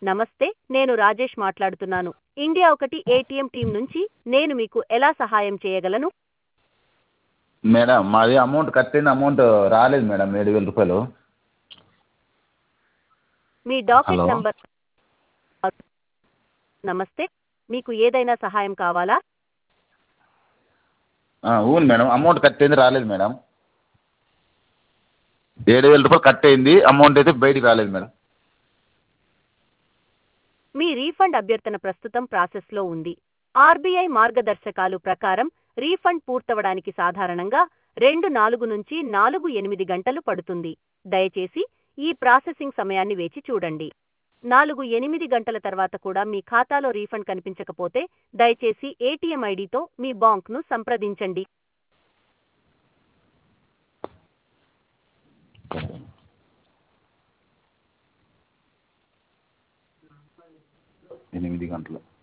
నమస్తే నేను రాజేష్ మాట్లాడుతున్నాను ఇండియా ఒకటి ఏటీఎం టీం నుంచి నేను మీకు ఎలా సహాయం చేయగలను మేడం మాది అమౌంట్ కట్టిన అమౌంట్ రాలేదు మేడం ఏడు వేల రూపాయలు మీ డాకెట్ హలో. నంబర్ నమస్తే మీకు ఏదైనా సహాయం కావాలా ఆ, అవును మేడం అమౌంట్ కట్టింది రాలేదు మేడం ఏడు వేల రూపాయలు కట్ అయింది అమౌంట్ అయితే బయటికి రాలేదు మేడం మీ రీఫండ్ అభ్యర్థన ప్రస్తుతం ప్రాసెస్లో ఉంది ఆర్బీఐ మార్గదర్శకాలు ప్రకారం రీఫండ్ పూర్తవడానికి సాధారణంగా రెండు నాలుగు నుంచి నాలుగు ఎనిమిది గంటలు పడుతుంది దయచేసి ఈ ప్రాసెసింగ్ సమయాన్ని వేచి చూడండి నాలుగు ఎనిమిది గంటల తర్వాత కూడా మీ ఖాతాలో రీఫండ్ కనిపించకపోతే దయచేసి ఏటీఎం ఐడితో మీ బాంక్ను సంప్రదించండి ఎనిమిది గంటలు